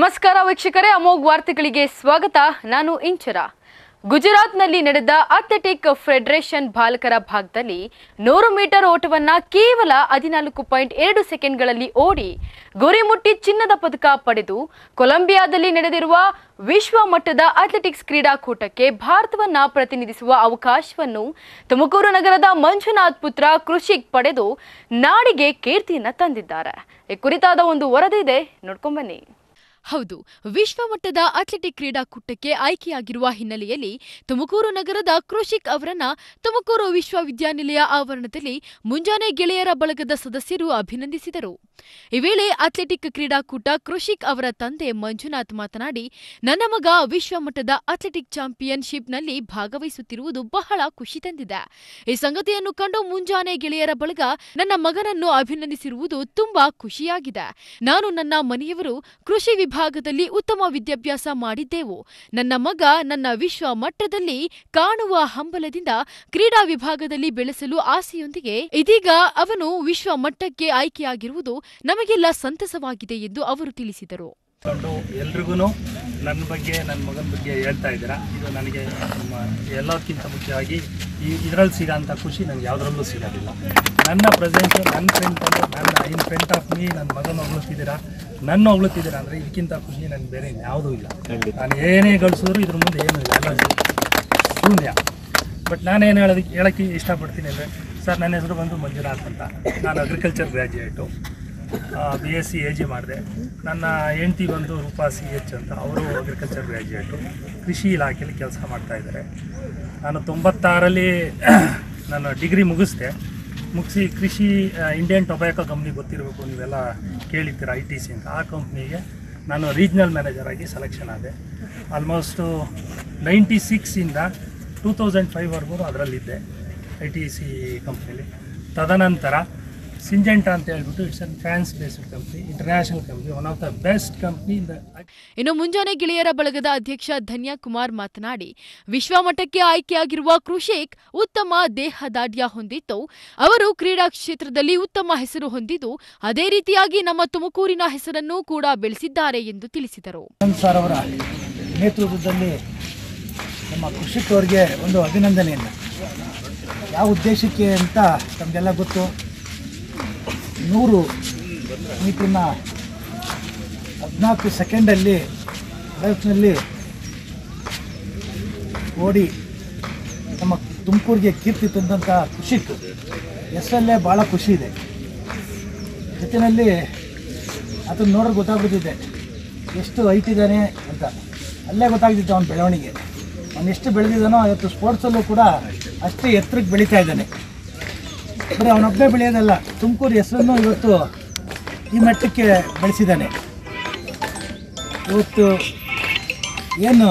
ನಮಸ್ಕಾರ ವೀಕ್ಷಕರೇ ಅಮೋಘ್ ವಾರ್ತೆಗಳಿಗೆ ಸ್ವಾಗತ ನಾನು ಇಂಚರ ಗುಜರಾತ್ನಲ್ಲಿ ನಡೆದ ಅಥ್ಲೆಟಿಕ್ ಫೆಡರೇಷನ್ ಬಾಲಕರ ಭಾಗದಲ್ಲಿ ನೂರು ಮೀಟರ್ ಓಟವನ್ನ ಕೇವಲ ಹದಿನಾಲ್ಕು ಪಾಯಿಂಟ್ ಎರಡು ಸೆಕೆಂಡ್ಗಳಲ್ಲಿ ಓಡಿ ಗುರಿ ಮುಟ್ಟಿ ಚಿನ್ನದ ಪದಕ ಪಡೆದು ಕೊಲಂಬಿಯಾದಲ್ಲಿ ನಡೆದಿರುವ ವಿಶ್ವ ಮಟ್ಟದ ಅಥ್ಲೆಟಿಕ್ಸ್ ಕ್ರೀಡಾಕೂಟಕ್ಕೆ ಭಾರತವನ್ನ ಪ್ರತಿನಿಧಿಸುವ ಅವಕಾಶವನ್ನು ತುಮಕೂರು ನಗರದ ಮಂಜುನಾಥ್ ಪುತ್ರ ಕೃಷಿಕ್ ಪಡೆದು ನಾಡಿಗೆ ಕೀರ್ತಿಯನ್ನ ತಂದಿದ್ದಾರೆ ಈ ಕುರಿತಾದ ಒಂದು ವರದಿ ಇದೆ ನೋಡ್ಕೊಂಬನ್ನಿ ಹೌದು ವಿಶ್ವಮಟ್ಟದ ಅಥ್ಲೆಟಿಕ್ ಕ್ರೀಡಾಕೂಟಕ್ಕೆ ಆಯ್ಕೆಯಾಗಿರುವ ಹಿನ್ನೆಲೆಯಲ್ಲಿ ತುಮಕೂರು ನಗರದ ಕೃಷಿಕ್ ಅವರನ್ನ ತುಮಕೂರು ವಿಶ್ವವಿದ್ಯಾನಿಲಯ ಆವರಣದಲ್ಲಿ ಮುಂಜಾನೆ ಗೆಳೆಯರ ಬಳಗದ ಸದಸ್ಯರು ಅಭಿನಂದಿಸಿದರು ಈ ವೇಳೆ ಅಥ್ಲೆಟಿಕ್ ಕ್ರೀಡಾಕೂಟ ಕೃಷಿಕ್ ಅವರ ತಂದೆ ಮಂಜುನಾಥ್ ಮಾತನಾಡಿ ನನ್ನ ಮಗ ವಿಶ್ವಮಟ್ಟದ ಅಥ್ಲೆಟಿಕ್ ಚಾಂಪಿಯನ್ಶಿಪ್ನಲ್ಲಿ ಭಾಗವಹಿಸುತ್ತಿರುವುದು ಬಹಳ ಖುಷಿ ತಂದಿದೆ ಈ ಸಂಗತಿಯನ್ನು ಕಂಡು ಮುಂಜಾನೆ ಗೆಳೆಯರ ಬಳಗ ನನ್ನ ಮಗನನ್ನು ಅಭಿನಂದಿಸಿರುವುದು ತುಂಬಾ ಖುಷಿಯಾಗಿದೆ ನಾನು ನನ್ನ ಮನೆಯವರು ಕೃಷಿ ವಿಭಾಗದಲ್ಲಿ ಉತ್ತಮ ವಿದ್ಯಾಭ್ಯಾಸ ಮಾಡಿದ್ದೆವು ನನ್ನ ಮಗ ನನ್ನ ವಿಶ್ವ ಮಟ್ಟದಲ್ಲಿ ಕಾಣುವ ಹಂಬಲದಿಂದ ಕ್ರೀಡಾ ವಿಭಾಗದಲ್ಲಿ ಬೆಳೆಸಲು ಆಸೆಯೊಂದಿಗೆ ಇದೀಗ ಅವನು ವಿಶ್ವ ಮಟ್ಟಕ್ಕೆ ಆಯ್ಕೆಯಾಗಿರುವುದು ನಮಗೆಲ್ಲ ಸಂತಸವಾಗಿದೆ ಎಂದು ಅವರು ತಿಳಿಸಿದರು ಕೊಂಡು ಎಲ್ರಿಗೂ ನನ್ನ ಬಗ್ಗೆ ನನ್ನ ಮಗನ ಬಗ್ಗೆ ಹೇಳ್ತಾ ಇದ್ದೀರಾ ಇದು ನನಗೆ ನಮ್ಮ ಎಲ್ಲಕ್ಕಿಂತ ಮುಖ್ಯವಾಗಿ ಈ ಇದರಲ್ಲಿ ಸಿಗೋಂಥ ಖುಷಿ ನನಗೆ ಯಾವುದರಲ್ಲೂ ಸಿಗೋದಿಲ್ಲ ನನ್ನ ಪ್ರೆಸೆನ್ಸು ನನ್ನ ಫ್ರೆಂಡ್ ನನ್ನ ಇನ್ ಫ್ರಂಟ್ ಆಫ್ ಮೀ ನನ್ನ ಮಗನ ಹೊಗಳುತ್ತಿದ್ದೀರಾ ನನ್ನ ಹೊಗಳುತ್ತಿದ್ದೀರಾ ಅಂದರೆ ಇದಕ್ಕಿಂತ ಖುಷಿ ನನಗೆ ಬೇರೆ ಯಾವುದೂ ಇಲ್ಲ ನಾನು ಏನೇ ಗಳಿಸಿದ್ರು ಇದ್ರ ಮುಂದೆ ಏನೂ ಇಲ್ಲ ಎಲ್ಲ ಶೂನ್ಯ ಬಟ್ ನಾನೇನು ಹೇಳೋದಕ್ಕೆ ಹೇಳೋಕ್ಕೆ ಇಷ್ಟಪಡ್ತೀನಿ ಅಂದರೆ ಸರ್ ನನ್ನ ಹೆಸರು ಬಂದು ಮಂಜುನಾಥ್ ಅಂತ ನಾನು agriculture graduate B S C A G ಮಾಡಿದೆ ನನ್ನ ಹೆಂಡ್ತಿ ಬಂದು ರೂಪಾ ಸಿ ಎಚ್ ಅಂತ ಅವರು ಅಗ್ರಿಕಲ್ಚರ್ ಗ್ರ್ಯಾಜುಯೇಟು ಕೃಷಿ ಇಲಾಖೆಯಲ್ಲಿ ಕೆಲಸ ಮಾಡ್ತಾ ಇದ್ದಾರೆ ನಾನು ತೊಂಬತ್ತಾರಲ್ಲಿ ನಾನು ಡಿಗ್ರಿ ಮುಗಿಸ್ದೆ ಮುಗಿಸಿ ಕೃಷಿ ಇಂಡಿಯನ್ ಟೊಬ್ಯಾಕೋ ಕಂಪ್ನಿ ಗೊತ್ತಿರಬೇಕು ನೀವೆಲ್ಲ ಕೇಳಿರ್ತೀರ ಐ ಟಿ ಸಿ ಅಂತ ಆ ಕಂಪ್ನಿಗೆ ನಾನು ರೀಜ್ನಲ್ ಮ್ಯಾನೇಜರ್ ಆಗಿ ಸೆಲೆಕ್ಷನ್ ಆದೆ ಆಲ್ಮೋಸ್ಟು ನೈಂಟಿ ಸಿಕ್ಸಿಂದ ಟೂ ತೌಸಂಡ್ ಫೈವ್ವರೆಗೂ ಅದರಲ್ಲಿದ್ದೆ ಐ ಟಿ ಸಿ ಕಂಪ್ನಿಲಿ ತದನಂತರ ಸಿಂಜೆಂಟಾ ಅಂತ ಹೇಳ್ಬಿಟ್ಟು it's an France based company international company one of the best company in the ಇನ್ನು ಮುಂಜಾನೆ ಗೆಳೆಯರ ಬಳಗದ ಅಧ್ಯಕ್ಷ ಧನ್ಯಾ ಕುಮಾರ್ ಮಾತನಾಡಿ ವಿಶ್ವಮಟ್ಟಕ್ಕೆ ಆಯ್ಕೆಯಾಗಿರುವ ಕೃಷಿಕ್ ಉತ್ತಮ ದೇಹದಾಢ್ಯ ಹೊಂದಿದ್ದು ಅವರು ಕ್ರೀಡಾ ಕ್ಷೇತ್ರದಲ್ಲಿ ಉತ್ತಮ ಹೆಸರು ಹೊಂದಿದ್ದು ಅದೇ ರೀತಿಯಾಗಿ ನಮ್ಮ ತುಮಕೂರಿನ ಹೆಸರನ್ನು ಕೂಡ ಬೆಳೆಸಿದ್ದಾರೆ ಎಂದು ತಿಳಿಸಿದರು ಆನಂದ್ ಸರ್ ಅವರ ನೇತೃತ್ವದಲ್ಲಿ ನಮ್ಮ ಕೃಷಿಕರಿಗೆ ಒಂದು ಅಭಿನಂದನೆಯನ್ನು ಯಾವ ಉದ್ದೇಶಕ್ಕೆ ಅಂತ ತಮಗೆಲ್ಲ ಗೊತ್ತು ನೂರು ಮೀಟ್ರನ್ನ ಹದಿನಾಲ್ಕು ಸೆಕೆಂಡಲ್ಲಿ ಲೈಫ್ನಲ್ಲಿ ಓಡಿ ನಮ್ಮ ತುಮಕೂರಿಗೆ ಕೀರ್ತಿ ತಂದಂಥ ಕೃಷಿಕ್ ಹೆಸರಲ್ಲೇ ಭಾಳ ಖುಷಿ ಇದೆ ಜೊತೆಯಲ್ಲಿ ಅದನ್ನ ನೋಡೋಕೆ ಗೊತ್ತಾಗ್ಬಿಟ್ಟಿದೆ ಎಷ್ಟು ಹೈಟ್ ಇದ್ದಾನೆ ಅಂತ ಅಲ್ಲೇ ಗೊತ್ತಾಗ್ತಿತ್ತು ಅವನ ಬೆಳವಣಿಗೆ ಅವನು ಎಷ್ಟು ಬೆಳೆದಿದ್ದಾನೋ ಇವತ್ತು ಸ್ಪೋರ್ಟ್ಸಲ್ಲೂ ಕೂಡ ಅಷ್ಟೇ ಎತ್ತರಕ್ಕೆ ಬೆಳೀತಾ ಇದ್ದಾನೆ ಬರೀ ಅವನೊಬ್ಬನೇ ಬೆಳೆಯೋದಲ್ಲ ತುಮಕೂರು ಹೆಸರನ್ನು ಇವತ್ತು ಈ ಮಟ್ಟಕ್ಕೆ ಬೆಳೆಸಿದ್ದಾನೆ ಇವತ್ತು ಏನು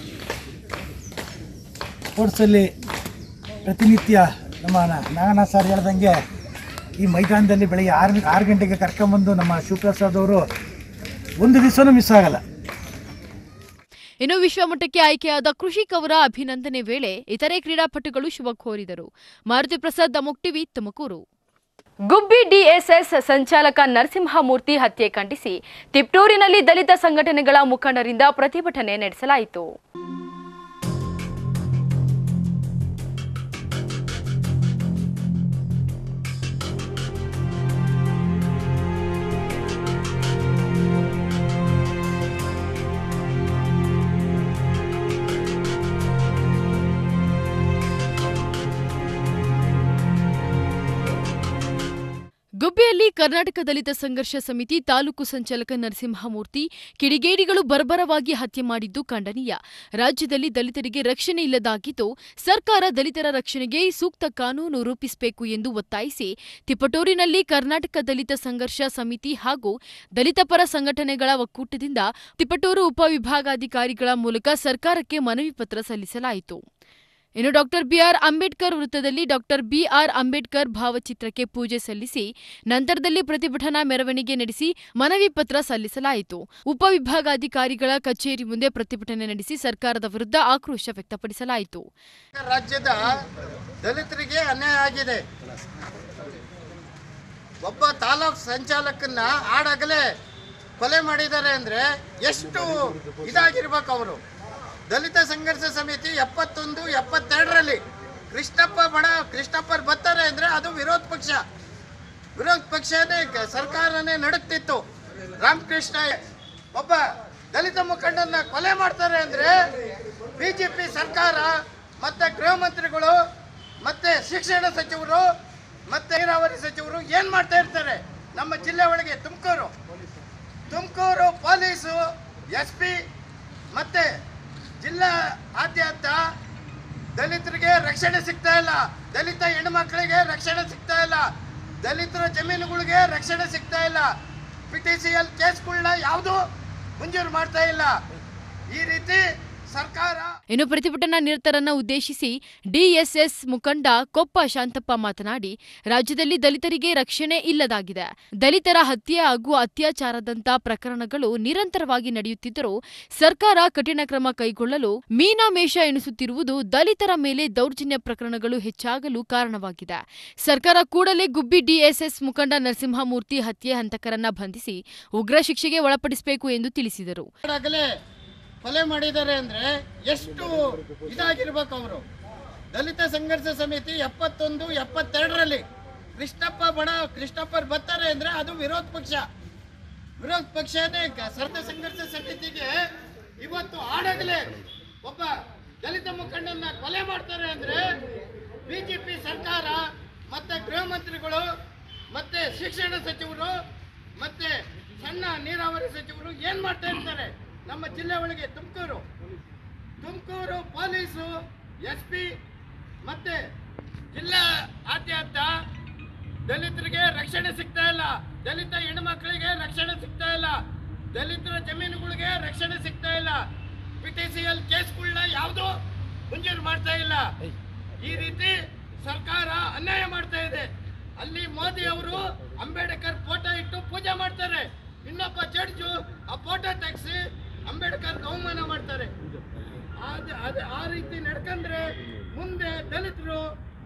ಸ್ಪೋರ್ಟ್ಸಲ್ಲಿ ಪ್ರತಿನಿತ್ಯ ನಮ್ಮ ನ- ನಾಗಣ್ಣ ಸರ್ ಹೇಳ್ದಂಗೆ ಈ ಮೈದಾನದಲ್ಲಿ ಬೆಳಿಗ್ಗೆ ಆರು ಆರು ಗಂಟೆಗೆ ಕರ್ಕೊಂಬಂದು ನಮ್ಮ ಶಿವಪ್ರಸಾದ್ ಅವರು ಒಂದು ದಿವಸನೂ ಮಿಸ್ ಆಗಲ್ಲ ಇನ್ನು ವಿಶ್ವಮಟ್ಟಕ್ಕೆ ಆಯ್ಕೆಯಾದ ಕೃಷಿಕ್ ಅವರ ಅಭಿನಂದನೆ ವೇಳೆ ಇತರೆ ಕ್ರೀಡಾಪಟುಗಳು ಶುಭ ಕೋರಿದರು ಮಾರುತಿ ಪ್ರಸಾದ್ ಅಮುಕ್ ಟಿವಿ ತುಮಕೂರು ಗುಬ್ಬಿ ಡಿಎಸ್ಎಸ್ ಸಂಚಾಲಕ ನರಸಿಂಹಮೂರ್ತಿ ಹತ್ಯೆ ಖಂಡಿಸಿ ತಿಪ್ಟೂರಿನಲ್ಲಿ ದಲಿತ ಸಂಘಟನೆಗಳ ಮುಖಂಡರಿಂದ ಪ್ರತಿಭಟನೆ ನಡೆಸಲಾಯಿತು ಗುಬ್ಬಿಯಲ್ಲಿ ಕರ್ನಾಟಕ ದಲಿತ ಸಂಘರ್ಷ ಸಮಿತಿ ತಾಲೂಕು ಸಂಚಾಲಕ ನರಸಿಂಹಮೂರ್ತಿ ಕಿಡಿಗೇಡಿಗಳು ಬರ್ಬರವಾಗಿ ಹತ್ಯೆ ಮಾಡಿದ್ದು ಖಂಡನೀಯ ರಾಜ್ಯದಲ್ಲಿ ದಲಿತರಿಗೆ ರಕ್ಷಣೆ ಇಲ್ಲದಾಗಿದ್ದು ಸರ್ಕಾರ ದಲಿತರ ರಕ್ಷಣೆಗೆ ಸೂಕ್ತ ಕಾನೂನು ರೂಪಿಸಬೇಕು ಎಂದು ಒತ್ತಾಯಿಸಿ ತಿಪಟೂರಿನಲ್ಲಿ ಕರ್ನಾಟಕ ದಲಿತ ಸಂಘರ್ಷ ಸಮಿತಿ ಹಾಗೂ ದಲಿತ ಪರ ಸಂಘಟನೆಗಳ ಒಕ್ಕೂಟದಿಂದ ತಿಪಟೂರು ಉಪವಿಭಾಗಾಧಿಕಾರಿಗಳ ಮೂಲಕ ಸರ್ಕಾರಕ್ಕೆ ಮನವಿ ಪತ್ರ ಸಲ್ಲಿಸಲಾಯಿತು ಇನ್ನು ಡಾಕ್ಟರ್ ಬಿಆರ್ ಅಂಬೇಡ್ಕರ್ ವೃತ್ತದಲ್ಲಿ ಡಾಕ್ಟರ್ ಬಿಆರ್ ಅಂಬೇಡ್ಕರ್ ಭಾವಚಿತ್ರಕ್ಕೆ ಪೂಜೆ ಸಲ್ಲಿಸಿ ನಂತರದಲ್ಲಿ ಪ್ರತಿಭಟನಾ ಮೆರವಣಿಗೆ ನಡೆಸಿ ಮನವಿ ಪತ್ರ ಸಲ್ಲಿಸಲಾಯಿತು ಉಪವಿಭಾಗಾಧಿಕಾರಿಗಳ ಕಚೇರಿ ಮುಂದೆ ಪ್ರತಿಭಟನೆ ನಡೆಸಿ ಸರ್ಕಾರದ ವಿರುದ್ಧ ಆಕ್ರೋಶ ವ್ಯಕ್ತಪಡಿಸಲಾಯಿತು ರಾಜ್ಯದ ದಲಿತರಿಗೆ ಅನ್ಯಾಯ ಆಗಿದೆ ಒಬ್ಬ ತಾಲೂಕ್ ಸಂಚಾಲಕನ್ನ ಆಡಗಲೇ ಕೊಲೆ ಮಾಡಿದ್ದಾರೆ ಅಂದರೆ ಎಷ್ಟು ಇದಾಗಿರ್ಬೇಕು ಅವರು ದಲಿತ ಸಂಘರ್ಷ ಸಮಿತಿ ಎಪ್ಪತ್ತೊಂದು ಎಪ್ಪತ್ತೆರಡರಲ್ಲಿ ಕೃಷ್ಣಪ್ಪ ಬಣ ಕೃಷ್ಣಪ್ಪರ್ ಬರ್ತಾರೆ ಅಂದರೆ ಅದು ವಿರೋಧ ಪಕ್ಷ ವಿರೋಧ ಪಕ್ಷನೇ ಕ- ಸರ್ಕಾರನೇ ನಡುತ್ತಿತ್ತು ರಾಮಕೃಷ್ಣ ಒಬ್ಬ ದಲಿತ ಮುಖಂಡನ ಕೊಲೆ ಮಾಡ್ತಾರೆ ಅಂದ್ರೆ ಬಿಜೆಪಿ ಸರ್ಕಾರ ಮತ್ತೆ ಗೃಹ ಮಂತ್ರಿಗಳು ಮತ್ತೆ ಶಿಕ್ಷಣ ಸಚಿವರು ಮತ್ತೆ ನೀರಾವರಿ ಸಚಿವರು ಏನ್ ಮಾಡ್ತಾ ಇರ್ತಾರೆ ನಮ್ಮ ಜಿಲ್ಲೆ ಒಳಗೆ Tumakuru Tumakuru police S P ಮತ್ತೆ ಜಿಲ್ಲಾ ಆದ್ಯಂತ ದಲಿತರಿಗೆ ರಕ್ಷಣೆ ಸಿಗ್ತಾ ಇಲ್ಲ ದಲಿತ ಹೆಣ್ಮಕ್ಳಿಗೆ ರಕ್ಷಣೆ ಸಿಗ್ತಾ ಇಲ್ಲ ದಲಿತರ ಜಮೀನುಗಳಿಗೆ ರಕ್ಷಣೆ ಸಿಗ್ತಾ ಇಲ್ಲ ಪಿ ಟಿ ಸಿ ಎಲ್ ಕೇಸ್ಗಳನ್ನ ಯಾವುದು ಮಂಜೂರು ಮಾಡ್ತಾ ಇಲ್ಲ ಈ ರೀತಿ ಸರ್ಕಾರ ಇನ್ನು ಪ್ರತಿಭಟನಾ ನಿರತರನ್ನ ಉದ್ದೇಶಿಸಿ ಡಿಎಸ್ಎಸ್ ಮುಖಂಡ ಕೊಪ್ಪ ಶಾಂತಪ್ಪ ಮಾತನಾಡಿ ರಾಜ್ಯದಲ್ಲಿ ದಲಿತರಿಗೆ ರಕ್ಷಣೆ ಇಲ್ಲದಾಗಿದೆ ದಲಿತರ ಹತ್ಯೆ ಹಾಗೂ ಅತ್ಯಾಚಾರದಂತ ಪ್ರಕರಣಗಳು ನಿರಂತರವಾಗಿ ನಡೆಯುತ್ತಿದ್ದರೂ ಸರ್ಕಾರ ಕಠಿಣ ಕ್ರಮ ಕೈಗೊಳ್ಳಲು ಮೀನಾಮೇಷ ಎಣಿಸುತ್ತಿರುವುದು ದಲಿತರ ಮೇಲೆ ದೌರ್ಜನ್ಯ ಪ್ರಕರಣಗಳು ಹೆಚ್ಚಾಗಲು ಕಾರಣವಾಗಿದೆ ಸರ್ಕಾರ ಕೂಡಲೇ ಗುಬ್ಬಿ ಡಿಎಸ್ಎಸ್ ಮುಖಂಡ ನರಸಿಂಹಮೂರ್ತಿ ಹತ್ಯೆ ಹಂತಕರನ್ನ ಬಂಧಿಸಿ ಉಗ್ರ ಶಿಕ್ಷೆಗೆ ಒಳಪಡಿಸಬೇಕು ಎಂದು ತಿಳಿಸಿದರು ಆಗಲೇ ಕೊಲೆ ಮಾಡಿದ್ದಾರೆ ಅಂದ್ರೆ ಎಷ್ಟು ಇದಾಗಿರ್ಬೇಕು ಅವರು ದಲಿತ ಸಂಘರ್ಷ ಸಮಿತಿ ಎಪ್ಪತ್ತೊಂದು ಎಪ್ಪತ್ತೆರಡರಲ್ಲಿ ಕೃಷ್ಣಪ್ಪ ಬಣ ಕೃಷ್ಣಪ್ಪರ್ ಬರ್ತಾರೆ ಅಂದ್ರೆ ಅದು ವಿರೋಧ ಪಕ್ಷ ವಿರೋಧ ಪಕ್ಷನೇ ಕ- ಸರ್ದ ಸಂಘರ್ಷ ಸಮಿತಿಗೆ ಇವತ್ತು ಆಡಾಗಲೇ ಒಬ್ಬ ದಲಿತ ಮುಖಂಡನ ಕೊಲೆ ಮಾಡ್ತಾರೆ ಅಂದ್ರೆ ಬಿಜೆಪಿ ಸರ್ಕಾರ ಮತ್ತೆ ಗೃಹ ಮಂತ್ರಿಗಳು ಮತ್ತೆ ಶಿಕ್ಷಣ ಸಚಿವರು ಮತ್ತೆ ಸಣ್ಣ ನೀರಾವರಿ ಸಚಿವರು ಏನ್ ಮಾಡ್ತಾ ಇರ್ತಾರೆ ನಮ್ಮ ಜಿಲ್ಲೆ ಒಳಗೆ Tumakuru Tumakuru police S P ಮತ್ತೆ ಜಿಲ್ಲಾ ಆದ್ಯಂತ ದಲಿತರಿಗೆ ರಕ್ಷಣೆ ಸಿಗ್ತಾ ಇಲ್ಲ ದಲಿತ ಹೆಣ್ಮಕ್ಳಿಗೆ ರಕ್ಷಣೆ ಸಿಗ್ತಾ ಇಲ್ಲ ದಲಿತರ ಜಮೀನುಗಳಿಗೆ ರಕ್ಷಣೆ ಸಿಗ್ತಾ ಇಲ್ಲ ಪಿ ಟಿ ಸಿ ಎಲ್ ಕೇಸ್ಗಳನ್ನ ಯಾವುದು ಮಂಜೂರು ಮಾಡ್ತಾ ಇಲ್ಲ ಈ ರೀತಿ ಸರ್ಕಾರ ಅನ್ಯಾಯ ಮಾಡ್ತಾ ಇದೆ ಅಲ್ಲಿ ಮೋದಿ ಅವರು ಅಂಬೇಡ್ಕರ್ ಫೋಟೋ ಇಟ್ಟು ಪೂಜೆ ಮಾಡ್ತಾರೆ ಇನ್ನೊಬ್ಬ ಜಡ್ಜು ಆ ಫೋಟೋ ತೆಗೆಸಿ ಅಂಬೇಡ್ಕರ್ ಅವಮಾನ ಮಾಡ್ತಾರೆ ಅದ್- ಅದ್- ಆ ರೀತಿ ನಡ್ಕಂಡ್ರೆ ಮುಂದೆ ದಲಿತರು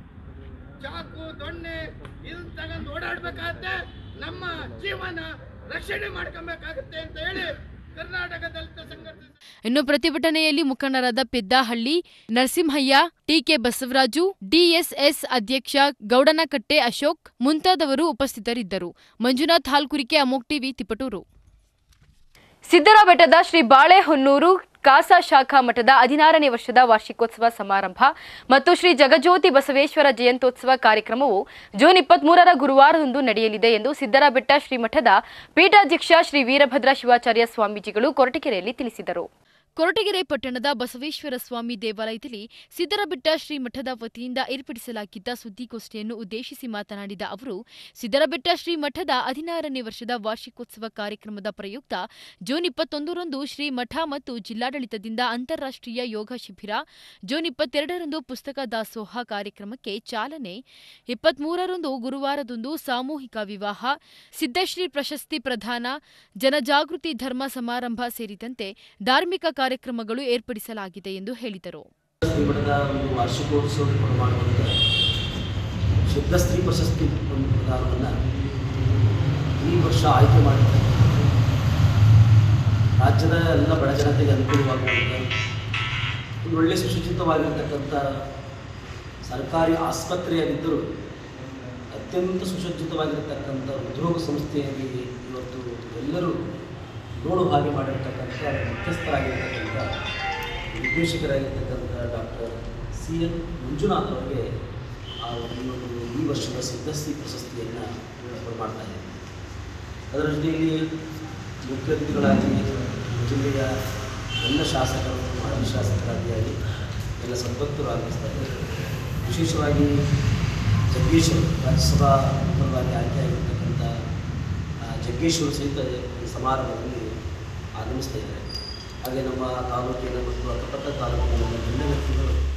ಚಾಕು ದೊಣ್ಣೆ ಇದನ್ನ ತಗೊಂಡು ಓಡಾಡ್ಬೇಕಾಗತ್ತೆ ನಮ್ಮ ಜೀವನ ರಕ್ಷಣೆ ಮಾಡ್ಕೊಬೇಕಾಗತ್ತೆ ಅಂತ ಹೇಳಿ ಕರ್ನಾಟಕ ದಲಿತ ಸಂಘರ್ಷ ಇನ್ನು ಪ್ರತಿಭಟನೆಯಲ್ಲಿ ಮುಖಂಡರಾದ ಪೆದ್ದಾಹಳ್ಳಿ ನರಸಿಂಹಯ್ಯ ಟಿಕೆ ಬಸವರಾಜು ಡಿಎಸ್ಎಸ್ ಅಧ್ಯಕ್ಷ ಗೌಡನಕಟ್ಟೆ ಅಶೋಕ್ ಮುಂತಾದವರು ಉಪಸ್ಥಿತರಿದ್ದರು ಮಂಜುನಾಥ್ ಹಾಲ್ಕುರಿಕೆ ಅಮೋಕ್ ಟಿವಿ ತಿಪಟೂರು ಸಿದ್ದರಾಬೆಟ್ಟದ ಶ್ರೀ ಬಾಳೆಹೊನ್ನೂರು ಕಾಸಾ ಶಾಖಾ ಮಠದ ಹದಿನಾರನೇ ವರ್ಷದ ವಾರ್ಷಿಕೋತ್ಸವ ಸಮಾರಂಭ ಮತ್ತು ಶ್ರೀ ಜಗಜ್ಯೋತಿ ಬಸವೇಶ್ವರ ಜಯಂತ್ಯೋತ್ಸವ ಕಾರ್ಯಕ್ರಮವು ಜೂನ್ ಇಪ್ಪತ್ಮೂರರ ಗುರುವಾರದಂದು ನಡೆಯಲಿದೆ ಎಂದು ಸಿದ್ದರಾಬೆಟ್ಟ ಶ್ರೀಮಠದ ಪೀಠಾಧ್ಯಕ್ಷ ಶ್ರೀ ವೀರಭದ್ರ ಶಿವಾಚಾರ್ಯ ಸ್ವಾಮೀಜಿಗಳು ಕೊರಟಗೆರೆಯಲ್ಲಿ ತಿಳಿಸಿದರು ಕೊರಟಗೆರೆ ಪಟ್ಟಣದ ಬಸವೇಶ್ವರ ಸ್ವಾಮಿ ದೇವಾಲಯದಲ್ಲಿ ಸಿದ್ದರಬೆಟ್ಟ ಶ್ರೀ ಮಠದ ವತಿಯಿಂದ ಏರ್ಪಡಿಸಲಾಗಿದ್ದ ಸುದ್ದಿಗೋಷ್ಠಿಯನ್ನು ಉದ್ದೇಶಿಸಿ ಮಾತನಾಡಿದ ಅವರು ಸಿದ್ದರಬೆಟ್ಟ ಶ್ರೀ ಮಠದ ಹದಿನಾರನೇ ವರ್ಷದ ವಾರ್ಷಿಕೋತ್ಸವ ಕಾರ್ಯಕ್ರಮದ ಪ್ರಯುಕ್ತ ಜೂನ್ ಇಪ್ಪತ್ತೊಂದರಂದು ಶ್ರೀ ಮಠ ಮತ್ತು ಜಿಲ್ಲಾಡಳಿತದಿಂದ ಅಂತಾರಾಷ್ಟ್ರೀಯ ಯೋಗ ಶಿಬಿರ ಜೂನ್ ಇಪ್ಪತ್ತೆರಡರಂದು ಪುಸ್ತಕ ದಾಸೋಹ ಕಾರ್ಯಕ್ರಮಕ್ಕೆ ಚಾಲನೆ ಇಪ್ಪತ್ಮೂರರಂದು ಗುರುವಾರದಂದು ಸಾಮೂಹಿಕ ವಿವಾಹ ಸಿದ್ದಶ್ರೀ ಪ್ರಶಸ್ತಿ ಪ್ರದಾನ ಜನಜಾಗೃತಿ ಧರ್ಮ ಸಮಾರಂಭ ಸೇರಿದಂತೆ ಧಾರ್ಮಿಕ ಕಾರ್ಯಕ್ರಮಗಳು ಏರ್ಪಡಿಸಲಾಗಿದೆ ಎಂದು ಹೇಳಿದರು ಶ್ರೀಮಠದ ಒಂದು ವಾರ್ಷಿಕೋತ್ಸವವನ್ನು ಮಾಡುವಂಥ ಶುದ್ಧ ಸ್ತ್ರೀ ಪ್ರಶಸ್ತಿ ಒಂದು ಪ್ರದಾನವನ್ನು ಈ ವರ್ಷ ಆಯ್ಕೆ ಮಾಡಿದ್ದಾರೆ ರಾಜ್ಯದ ಎಲ್ಲ ಬಡ ಜನತೆಗೆ ಅನುಕೂಲವಾಗುವಂಥ ಒಂದು ಒಳ್ಳೆಯ ಸುಸಜ್ಜಿತವಾಗಿರ್ತಕ್ಕಂಥ ಸರ್ಕಾರಿ ಆಸ್ಪತ್ರೆಯಾಗಿದ್ದರೂ ಅತ್ಯಂತ ಸುಸಜ್ಜಿತವಾಗಿರ್ತಕ್ಕಂಥ ಉದ್ಯೋಗ ಸಂಸ್ಥೆಯಾಗಿ ಇವತ್ತು ಎಲ್ಲರೂ ನೋಡು ಹಾಗೆ ಮಾಡಿರ್ತಕ್ಕಂಥ ಮುಖ್ಯಸ್ಥರಾಗಿರ್ತಕ್ಕಂಥ ನಿರ್ದೇಶಕರಾಗಿರ್ತಕ್ಕಂಥ ಡಾಕ್ಟರ್ ಸಿ ಎನ್ ಮಂಜುನಾಥ್ ಅವರಿಗೆ ಆ ಒಂದು ಈ ವರ್ಷದ ಸಿದ್ಧಶ್ರೀ ಪ್ರಶಸ್ತಿಯನ್ನು ಮಾಡ್ತಾ ಇದ್ದಾರೆ ಅದರ ಜೊತೆಯಲ್ಲಿ ಮುಖ್ಯ ಅತಿಥಿಗಳಾಗಿ ಜಿಲ್ಲೆಯ ಎಲ್ಲ ಶಾಸಕರು ಮಾಜಿ ಶಾಸಕರಾಗಿಯಾಗಿ ಎಲ್ಲ ಸಂಪತ್ತರು ಆಗಮಿಸ್ತಾ ಇದ್ದಾರೆ ವಿಶೇಷವಾಗಿ ಜಗ್ಗೇಶ್ ಅವರು ರಾಜ್ಯಸಭಾ ಮೆಂಬರ್ವಾಗಿ ಆಯ್ಕೆಯಾಗಿರ್ತಕ್ಕಂಥ ಆ, ಜಗ್ಗೇಶ್ ಅವರು ಸಹಿತ ಈ ಸಮಾರಂಭದಲ್ಲಿ ಆಗಮಿಸ್ತಾ ಇದ್ದಾರೆ ಹಾಗೆ ನಮ್ಮ ತಾಲೂಕಿನ ಮತ್ತು ಅಕ್ಕಪಕ್ಕ ತಾಲೂಕಿನ ನಮ್ಮ ಎಲ್ಲ ವ್ಯಕ್ತಿಗಳು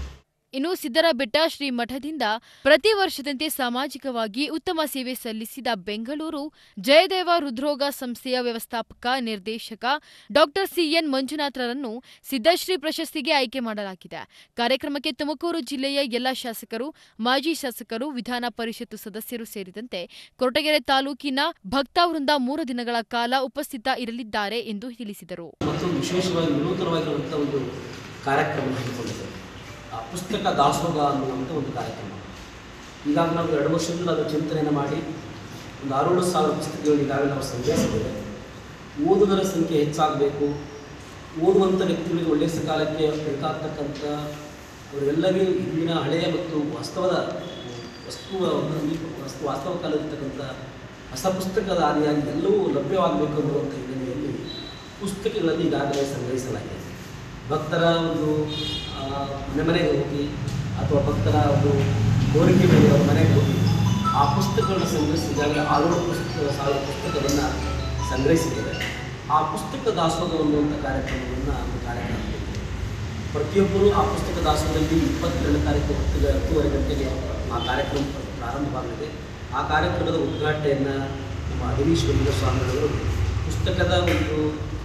ಇನ್ನು ಸಿದ್ದರಬೆಟ್ಟ ಶ್ರೀ ಮಠದಿಂದ ಪ್ರತಿ ವರ್ಷದಂತೆ ಸಾಮಾಜಿಕವಾಗಿ ಉತ್ತಮ ಸೇವೆ ಸಲ್ಲಿಸಿದ ಬೆಂಗಳೂರು ಜಯದೇವ ಹೃದ್ರೋಗ ಸಂಸ್ಥೆಯ ವ್ಯವಸ್ಥಾಪಕ ನಿರ್ದೇಶಕ ಡಾಕ್ಟರ್ ಸಿಎನ್ ಮಂಜುನಾಥರನ್ನು ಸಿದ್ದಶ್ರೀ ಪ್ರಶಸ್ತಿಗೆ ಆಯ್ಕೆ ಮಾಡಲಾಗಿದೆ ಕಾರ್ಯಕ್ರಮಕ್ಕೆ ತುಮಕೂರು ಜಿಲ್ಲೆಯ ಎಲ್ಲ ಶಾಸಕರು ಮಾಜಿ ಶಾಸಕರು ವಿಧಾನ ಪರಿಷತ್ತು ಸದಸ್ಯರು ಸೇರಿದಂತೆ ಕೊರಟಗೆರೆ ತಾಲೂಕಿನ ಭಕ್ತಾವೃಂದ ಮೂರು ದಿನಗಳ ಕಾಲ ಉಪಸ್ಥಿತ ಇರಲಿದ್ದಾರೆ ಎಂದು ತಿಳಿಸಿದರು ಮತ್ತು ವಿಶೇಷವಾಗಿ ವಿನೂತನವಾಗಿರುವಂಥ ಒಂದು ಕಾರ್ಯಕ್ರಮ ಹಮ್ಮಿಕೊಂಡಿದೆ ಆ ಪುಸ್ತಕ ದಾಸೋಹ ಅನ್ನುವಂಥ ಒಂದು ಕಾರ್ಯಕ್ರಮ ಈಗಾಗಲೇ ನಾವು ಎರಡು ವರ್ಷದಿಂದ ಅದರ ಚಿಂತನೆಯನ್ನು ಮಾಡಿ ಒಂದು ಆರೇಳು ಸಾವಿರ ಪುಸ್ತಕಗಳು ಈಗಾಗಲೇ ನಾವು ಸಂಗ್ರಹಿಸಿದ್ದೇವೆ ಓದುಗರ ಸಂಖ್ಯೆ ಹೆಚ್ಚಾಗಬೇಕು ಓದುವಂಥ ವ್ಯಕ್ತಿಗಳಿಗೆ ಒಳ್ಳೆಯ ಸಕಾಲಕ್ಕೆ ಬೇಕಾಗ್ತಕ್ಕಂಥ ಅವರೆಲ್ಲರಿಗೂ ಇಂದಿನ ಹಳೆಯ ಮತ್ತು ವಾಸ್ತವದ ವಸ್ತು ವಸ್ತು ವಾಸ್ತವ ಕಾಲದಲ್ಲಿರ್ತಕ್ಕಂಥ ಹೊಸ ಪುಸ್ತಕದ ಆದಿಯಾಗಿ ಎಲ್ಲವೂ ಲಭ್ಯವಾಗಬೇಕು ಅನ್ನುವಂಥ ಹಿನ್ನೆಲೆಯಲ್ಲಿ ಪುಸ್ತಕಗಳನ್ನು ಈಗಾಗಲೇ ಸಂಗ್ರಹಿಸಲಾಗಿದೆ ಭಕ್ತರ ಒಂದು ಆ, ಮನೆ ಮನೆಗೆ ಹೋಗಿ ಅಥವಾ ಭಕ್ತರ ಒಂದು ಕೋರಿಕೆ ಮೇಲೆ ಅವ್ರ ಮನೆಗೆ ಹೋಗಿ ಆ ಪುಸ್ತಕಗಳನ್ನು ಸಂಗ್ರಹಿಸಿ ಈಗಾಗಲೇ ಆರು ಪುಸ್ತಕ ಸಾವಿರ ಪುಸ್ತಕಗಳನ್ನು ಸಂಗ್ರಹಿಸಿದ್ದೇವೆ ಆ ಪುಸ್ತಕ ದಾಸೋಹ ಅನ್ನುವಂಥ ಕಾರ್ಯಕ್ರಮವನ್ನು ಒಂದು ಕಾರ್ಯಕ್ರಮ ಮಾಡಿದ್ದೇವೆ. ಪ್ರತಿಯೊಬ್ಬರು ಆ ಪುಸ್ತಕ ದಾಸೋಹದಲ್ಲಿ ಇಪ್ಪತ್ತೆರಡು ತಾರೀಕು ಹೊತ್ತಿಗೆ ಹತ್ತೂವರೆ ಗಂಟೆಗೆ ಆ ಕಾರ್ಯಕ್ರಮ ಪ್ರಾರಂಭವಾಗಲಿದೆ ಆ ಕಾರ್ಯಕ್ರಮದ ಉದ್ಘಾಟನೆಯನ್ನು ನಮ್ಮ ಹರೀಶ್ ವೆಂಕಟ ಸ್ವಾಮಿಗಳು ಪುಸ್ತಕದ ಒಂದು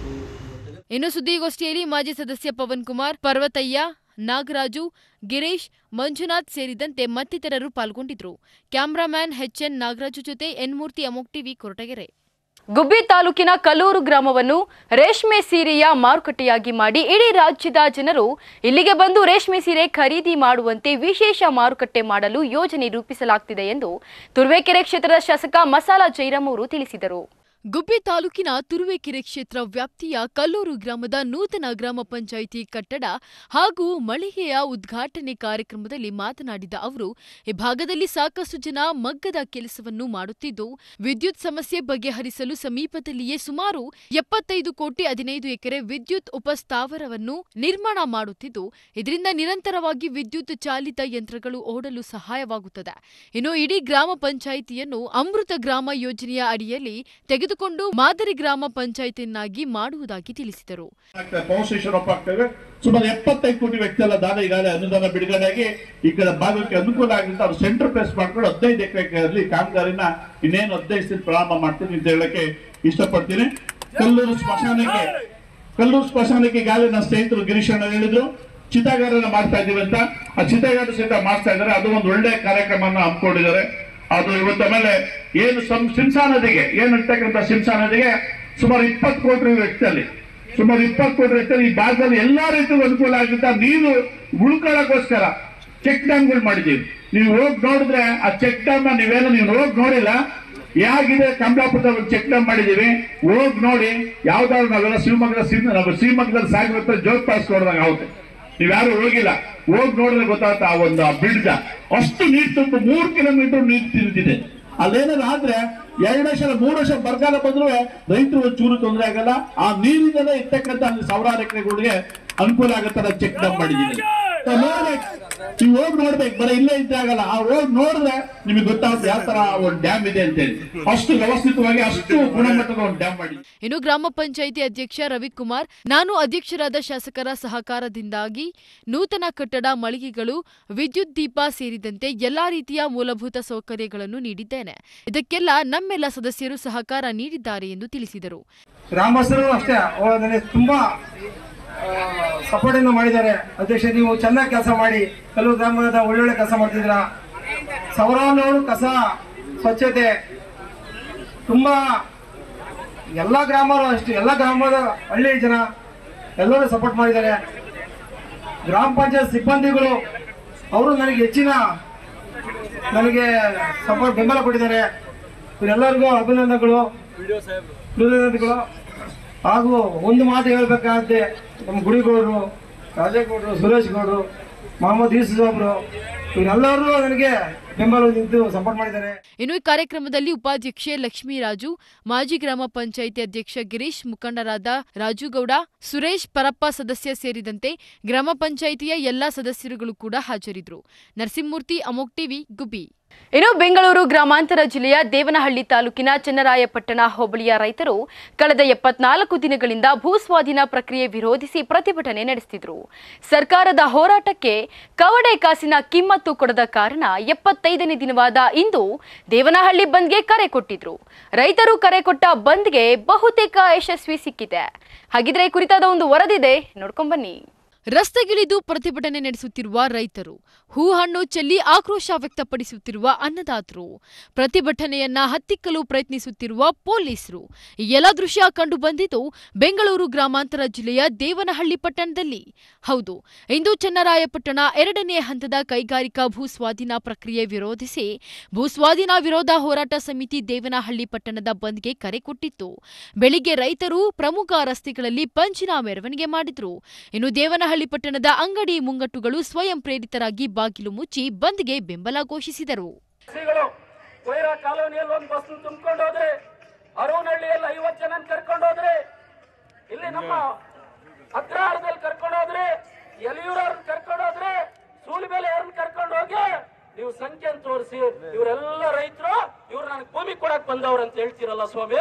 ಇನ್ನು ಸುದ್ದಿಗೋಷ್ಠಿಯಲ್ಲಿ ಮಾಜಿ ಸದಸ್ಯ ಪವನ್ ಕುಮಾರ್ ಪರ್ವತಯ್ಯ ನಾಗರಾಜು ಗಿರೀಶ್ ಮಂಜುನಾಥ್ ಸೇರಿದಂತೆ ಮತ್ತಿತರರು ಪಾಲ್ಗೊಂಡಿದ್ರು ಕ್ಯಾಮ್ರಾಮ್ಯಾನ್ ಎಚ್ಎನ್ ನಾಗರಾಜು ಜೊತೆ ಎನ್ಮೂರ್ತಿ ಅಮೋಕ್ ಟಿವಿ ಕೊರಟಗೆರೆ ಗುಬ್ಬಿ ತಾಲೂಕಿನ ಕಲ್ಲೂರು ಗ್ರಾಮವನ್ನು ರೇಷ್ಮೆ ಸೀರೆಯ ಮಾರುಕಟ್ಟೆಯಾಗಿ ಮಾಡಿ ಇಡೀ ರಾಜ್ಯದ ಜನರು ಇಲ್ಲಿಗೆ ಬಂದು ರೇಷ್ಮೆ ಸೀರೆ ಖರೀದಿ ಮಾಡುವಂತೆ ವಿಶೇಷ ಮಾರುಕಟ್ಟೆ ಮಾಡಲು ಯೋಜನೆ ರೂಪಿಸಲಾಗುತ್ತಿದೆ ಎಂದು ತುರುವೇಕೆರೆ ಕ್ಷೇತ್ರದ ಶಾಸಕ ಮಸಾಲ ಜೈರಾಮ್ ಅವರು ತಿಳಿಸಿದರು ಗುಬ್ಬಿ ತಾಲೂಕಿನ ತುರುವೇಕೆರೆ ಕ್ಷೇತ್ರ ವ್ಯಾಪ್ತಿಯ ಕಲ್ಲೂರು ಗ್ರಾಮದ ನೂತನ ಗ್ರಾಮ ಪಂಚಾಯಿತಿ ಕಟ್ಟಡ ಹಾಗೂ ಮಳಿಗೆಯ ಉದ್ಘಾಟನೆ ಕಾರ್ಯಕ್ರಮದಲ್ಲಿ ಮಾತನಾಡಿದ ಅವರು ಈ ಭಾಗದಲ್ಲಿ ಸಾಕಷ್ಟು ಜನ ಮಗ್ಗದ ಕೆಲಸವನ್ನು ಮಾಡುತ್ತಿದ್ದು ವಿದ್ಯುತ್ ಸಮಸ್ಯೆ ಬಗೆಹರಿಸಲು ಸಮೀಪದಲ್ಲಿಯೇ ಸುಮಾರು ಎಪ್ಪತ್ತೈದು ಕೋಟಿ ಹದಿನೈದು ಎಕರೆ ವಿದ್ಯುತ್ ಉಪಸ್ಥಾವರವನ್ನು ನಿರ್ಮಾಣ ಮಾಡುತ್ತಿದ್ದು ಇದರಿಂದ ನಿರಂತರವಾಗಿ ವಿದ್ಯುತ್ ಚಾಲಿತ ಯಂತ್ರಗಳು ಓಡಲು ಸಹಾಯವಾಗುತ್ತದೆ ಇನ್ನು ಇಡೀ ಗ್ರಾಮ ಪಂಚಾಯಿತಿಯನ್ನು ಅಮೃತ ಗ್ರಾಮ ಯೋಜನೆಯ ಅಡಿಯಲ್ಲಿ ತೆಗೆದುಕೊಂಡು ಮಾದರಿ ಗ್ರಾಮ ಪಂಚಾಯಿತಿಯನ್ನಾಗಿ ಮಾಡುವುದಾಗಿ ತಿಳಿಸಿದರು ಆಗ್ತದೆ ಪವರ್ ಸ್ಟೇಷನ್ ಓಪನ್ ಆಗ್ತವೆ ಸುಮಾರು ಎಪ್ಪತ್ತೈದು ಕೋಟಿ ವೆಚ್ಚದ ದಾನ ಈಗಾಗಲೇ ಅನುದಾನ ಬಿಡುಗಡೆಯಾಗಿ ಈ ಕಡೆ ಭಾಗಕ್ಕೆ ಅನುಕೂಲ ಆಗಿರುತ್ತೆ ಅವ್ರು ಸೆಂಟರ್ ಪ್ಲೇಸ್ ಮಾಡ್ಕೊಂಡು ಹದಿನೈದು ಎಕರೆಗಳಲ್ಲಿ ಕಾಮಗಾರಿನ ಇನ್ನೇನು ಹದಿನೈದು ದಿನ ಪ್ರಾರಂಭ ಮಾಡ್ತೀನಿ ಅಂತ ಹೇಳಕ್ಕೆ ಇಷ್ಟಪಡ್ತೀನಿ ಕಲ್ಲೂರು ಸ್ಮಶಾನಕ್ಕೆ ಕಲ್ಲೂರು ಸ್ಮಶಾನಕ್ಕೆ ಈಗಾಗಲೇ ನನ್ನ ಸ್ನೇಹಿತರು ಗಿರೀಶ್ ಅಣ್ಣ ಹೇಳಿದ್ರು ಚಿತಾಗಾರನ ಮಾಡ್ತಾ ಇದೀವಿ ಅಂತ ಆ ಚಿತಾಗಾರ ಸಹಿತ ಮಾಡ್ತಾ ಇದ್ದಾರೆ ಅದು ಒಂದು ಒಳ್ಳೆ ಕಾರ್ಯಕ್ರಮನ ಹಮ್ಮಿಕೊಂಡಿದ್ದಾರೆ ಅದು ಇವತ್ತು ಆಮೇಲೆ ಏನು ಸಂ- ಸಿಂಸಾ ನದಿಗೆ ಏನು ಇರ್ತಕ್ಕಂಥ ಸಿಂಸಾ ನದಿಗೆ ಸುಮಾರು ಇಪ್ಪತ್ತು ಕೋಟಿ ವೆಚ್ಚದಲ್ಲಿ ಸುಮಾರು ಇಪ್ಪತ್ತು ಕೋಟಿ ವೆಚ್ಚದಲ್ಲಿ ಈ ಭಾಗದಲ್ಲಿ ಎಲ್ಲಾ ರೈತರಿಗೂ ಅನುಕೂಲ ಆಗುತ್ತೆ ನೀರು ಉಳ್ಕೊಳ್ಳೋಕ್ಕೋಸ್ಕರ ಚೆಕ್ ಡ್ಯಾಮ್ಗಳು ಮಾಡಿದ್ದೀವಿ ನೀವು ಹೋಗಿ ನೋಡಿದ್ರೆ ಆ ಚೆಕ್ ಡ್ಯಾಮ್ ನ ನೀವೇನು ನೀವು ಹೋಗಿ ನೋಡಿಲ್ಲ ಹೇಗಿದೆ ಕಮಲಾಪುರದ ಒಂದು ಚೆಕ್ ಡ್ಯಾಮ್ ಮಾಡಿದೀವಿ ಹೋಗಿ ನೋಡಿ ಯಾವ್ದಾದ್ರು ನಾವೆಲ್ಲ ಶಿವಮೊಗ್ಗದ ಸಿಂಧ- ನಾವು ಶಿವಮೊಗ್ಗದಲ್ಲಿ ಸಾಗಿರುತ್ತೆ ಜೋಗ್ ಪಾಸ್ ನೋಡಿದಾಗ ಆಗುತ್ತೆ ನೀವ್ಯಾರು ಹೋಗಿಲ್ಲ ಹೋಗಿ ನೋಡಿದ್ರೆ ಗೊತ್ತಾಗುತ್ತೆ ಆ ಒಂದು ಬ್ರಿಡ್ಜ್ ಅಷ್ಟು ನೀರು ತುಂಬ ಮೂರು ಕಿಲೋಮೀಟರ್ ನೀರು ತಿಂದಿದೆ ಅಲ್ಲೇನಾದ್ರು ಆದ್ರೆ ಎರಡು ವರ್ಷ ಮೂರು ವರ್ಷ ಬರಗಾಲ ಬಂದ್ರು ರೈತರು ಒಂಚೂರು ತೊಂದರೆ ಆಗಲ್ಲ ಆ ನೀರಿಂದಲೇ ಇರ್ತಕ್ಕಂಥ ಅಲ್ಲಿ ಸಾವಿರಾರು ಎಕರೆಗಳಿಗೆ ಅನುಕೂಲ ಆಗತ್ತೆ ಚೆಕ್ ಡ್ಯಾಮ್ ಮಾಡಿದೀನಿ ನೋಡ್ಬೇಕು ನೀವು ಹೋಗಿ ನೋಡ್ಬೇಕು ಬರೀ ಇಲ್ಲೇ ಇದ್ದೇ ಆಗಲ್ಲ ಆ ಹೋಗಿ ನೋಡಿದ್ರೆ ನಿಮಗೆ ಗೊತ್ತಾಗುತ್ತೆ ಯಾವ ತರ ಒಂದು ಡ್ಯಾಮ್ ಇದೆ ಅಂತ ಹೇಳಿ ಅಷ್ಟು ವ್ಯವಸ್ಥಿತವಾಗಿ ಅಷ್ಟು ಗುಣಮಟ್ಟದ ಒಂದು ಡ್ಯಾಮ್ ಮಾಡಿ ಇನ್ನು ಗ್ರಾಮ ಪಂಚಾಯಿತಿ ಅಧ್ಯಕ್ಷ ರವಿಕುಮಾರ್ ನಾನು ಅಧ್ಯಕ್ಷರಾದ ಶಾಸಕರ ಸಹಕಾರದಿಂದಾಗಿ ನೂತನ ಕಟ್ಟಡ ಮಳಿಗೆಗಳು ವಿದ್ಯುತ್ ದೀಪ ಸೇರಿದಂತೆ ಎಲ್ಲಾ ರೀತಿಯ ಮೂಲಭೂತ ಸೌಕರ್ಯಗಳನ್ನು ನೀಡಿದ್ದೇನೆ ಇದಕ್ಕೆಲ್ಲ ನಮ್ಮೆಲ್ಲ ಸದಸ್ಯರು ಸಹಕಾರ ನೀಡಿದ್ದಾರೆ ಎಂದು ತಿಳಿಸಿದರು ಗ್ರಾಮಸ್ಥರು ಅಷ್ಟೇ ಅವ್ರು ನನಗೆ ತುಂಬಾ ಸಪೋರ್ಟ್ ಅನ್ನು ಮಾಡಿದ್ದಾರೆ ಅಧ್ಯಕ್ಷ ನೀವು ಚೆನ್ನಾಗಿ ಕೆಲಸ ಮಾಡಿ ಕೆಲವು ಗ್ರಾಮದ ಒಳ್ಳೊಳ್ಳೆ ಕೆಲಸ ಮಾಡ್ತಿದ್ದೀರಾ ಸಾವಿರಾರು ಕಸ ಸ್ವಚ್ಛತೆ ತುಂಬಾ ಎಲ್ಲ ಗ್ರಾಮರು ಅಷ್ಟೇ ಎಲ್ಲ ಗ್ರಾಮದ ಹಳ್ಳಿ ಜನ ಎಲ್ಲರೂ ಸಪೋರ್ಟ್ ಮಾಡಿದ್ದಾರೆ ಗ್ರಾಮ ಪಂಚಾಯತ್ ಸಿಬ್ಬಂದಿಗಳು ಅವರು ನನಗೆ ಹೆಚ್ಚಿನ ನನಗೆ ಸಪೋರ್ಟ್ ಬೆಂಬಲ ಕೊಟ್ಟಿದ್ದಾರೆ ಇವರೆಲ್ಲರಿಗೂ ಅಭಿನಂದನೆಗಳು ಅಭಿನಂದನೆಗಳು ಹಾಗೂ ಒಂದು ಮಾತು ಹೇಳ್ಬೇಕಾದ್ರೆ ನಮ್ಮ ಗುಡಿಗೌಡರು ರಾಜೇಗೌಡರು ಸುರೇಶ್ ಗೌಡರು ಮೊಹಮ್ಮದ್ ಯೂಸುಫ್ ಸಾಬ್ರು ಇವರೆಲ್ಲರೂ ನನಗೆ ಬೆಂಬಲ ನಿಂತು ಸಪೋರ್ಟ್ ಮಾಡಿದ್ದಾರೆ ಇನ್ನು ಈ ಕಾರ್ಯಕ್ರಮದಲ್ಲಿ ಉಪಾಧ್ಯಕ್ಷೆ ಲಕ್ಷ್ಮೀರಾಜು ಮಾಜಿ ಗ್ರಾಮ ಪಂಚಾಯಿತಿ ಅಧ್ಯಕ್ಷ ಗಿರೀಶ್ ಮುಖಂಡರಾದ ರಾಜುಗೌಡ ಸುರೇಶ್ ಪರಪ್ಪ ಸದಸ್ಯ ಸೇರಿದಂತೆ ಗ್ರಾಮ ಪಂಚಾಯಿತಿಯ ಎಲ್ಲಾ ಸದಸ್ಯರುಗಳು ಕೂಡ ಹಾಜರಿದ್ದರು ನರಸಿಂಹಮೂರ್ತಿ ಅಮೋಕ್ ಟಿವಿ ಗುಬ್ಬಿ ಇನ್ನು ಬೆಂಗಳೂರು ಗ್ರಾಮಾಂತರ ಜಿಲ್ಲೆಯ ದೇವನಹಳ್ಳಿ ತಾಲೂಕಿನ ಚನ್ನರಾಯಪಟ್ಟಣ ಹೋಬಳಿಯ ರೈತರು ಕಳೆದ ಎಪ್ಪತ್ನಾಲ್ಕು ದಿನಗಳಿಂದ ಭೂಸ್ವಾಧೀನ ಪ್ರಕ್ರಿಯೆ ವಿರೋಧಿಸಿ ಪ್ರತಿಭಟನೆ ನಡೆಸುತ್ತಿದ್ರು ಸರ್ಕಾರದ ಹೋರಾಟಕ್ಕೆ ಕವಡೆ ಕಾಸಿನ ಕಿಮ್ಮತ್ತು ಕೊಡದ ಕಾರಣ ಎಪ್ಪತ್ತೈದನೇ ದಿನವಾದ ಇಂದು ದೇವನಹಳ್ಳಿ ಬಂದ್ಗೆ ಕರೆ ಕೊಟ್ಟಿದ್ರು ರೈತರು ಕರೆ ಕೊಟ್ಟ ಬಂದ್ಗೆ ಬಹುತೇಕ ಯಶಸ್ವಿ ಸಿಕ್ಕಿದೆ ಹಾಗಿದ್ರೆ ಈ ಕುರಿತಾದ ಒಂದು ವರದಿದೆ ನೋಡ್ಕೊಂಬನ್ನಿ ರಸ್ತೆಗಿಳಿದು ಪ್ರತಿಭಟನೆ ನಡೆಸುತ್ತಿರುವ ರೈತರು ಹೂ ಹಣ್ಣು ಚೆಲ್ಲಿ ಆಕ್ರೋಶ ವ್ಯಕ್ತಪಡಿಸುತ್ತಿರುವ ಅನ್ನದಾತರು ಪ್ರತಿಭಟನೆಯನ್ನ ಹತ್ತಿಕ್ಕಲು ಪ್ರಯತ್ನಿಸುತ್ತಿರುವ ಪೊಲೀಸರು ಈ ಎಲ್ಲ ದೃಶ್ಯ ಕಂಡು ಬಂದಿದ್ದು ಬೆಂಗಳೂರು ಗ್ರಾಮಾಂತರ ಜಿಲ್ಲೆಯ ದೇವನಹಳ್ಳಿ ಪಟ್ಟಣದಲ್ಲಿ ಹೌದು ಇಂದು ಚನ್ನರಾಯಪಟ್ಟಣ ಎರಡನೇ ಹಂತದ ಕೈಗಾರಿಕಾ ಭೂಸ್ವಾಧೀನ ಪ್ರಕ್ರಿಯೆ ವಿರೋಧಿಸಿ ಭೂಸ್ವಾಧೀನ ವಿರೋಧ ಹೋರಾಟ ಸಮಿತಿ ದೇವನಹಳ್ಳಿ ಪಟ್ಟಣದ ಬಂದ್ಗೆ ಕರೆ ಕೊಟ್ಟಿತ್ತು ಬೆಳಿಗ್ಗೆ ರೈತರು ಪ್ರಮುಖ ರಸ್ತೆಗಳಲ್ಲಿ ಪಂಚಿನ ಮೆರವಣಿಗೆ ಮಾಡಿದ್ರು ಇನ್ನು ದೇವನಹಳ್ಳಿ ಪಟ್ಟಣದ ಅಂಗಡಿ ಮುಂಗಟ್ಟುಗಳು ಸ್ವಯಂ ಪ್ರೇರಿತರಾಗಿ ಬಾಗಿಲು ಮುಚ್ಚಿ ಬಂದ್ಗೆ ಬೆಂಬಲ ಘೋಷಿಸಿದರು ಶ್ರೀಗಳು ಕೊಯ್ರಾ ಕಾಲೋನಿಯಲ್ಲಿ ಒಂದು ಬಸ್ ತುಂಬಿಕೊಂಡು ಹೋದ್ರೆ ಅರುಣಹಳ್ಳಿಯಲ್ಲಿ ಐವತ್ತು ಜನ ಕರ್ಕೊಂಡು ಹೋದ್ರೆ ಇಲ್ಲಿ ನಮ್ಮ ಅಗ್ರಹಾರದಲ್ಲಿ ಕರ್ಕೊಂಡು ಹೋದ್ರೆ ಎಲಿಯೂರವ್ರನ್ನ ಕರ್ಕೊಂಡು ಹೋದ್ರೆ ಸೂಲಿಬೇಲೆ ಅವ್ರನ್ನ ಕರ್ಕೊಂಡು ಹೋಗಿ ನೀವು ಸಂಖ್ಯೆ ತೋರಿಸಿ ಇವರೆಲ್ಲ ರೈತರು ಇವ್ರು ನನಗೆ ಭೂಮಿ ಕೊಡಕ್ ಬಂದವ್ರು ಅಂತ ಹೇಳ್ತೀರಲ್ಲ ಸ್ವಾಮಿ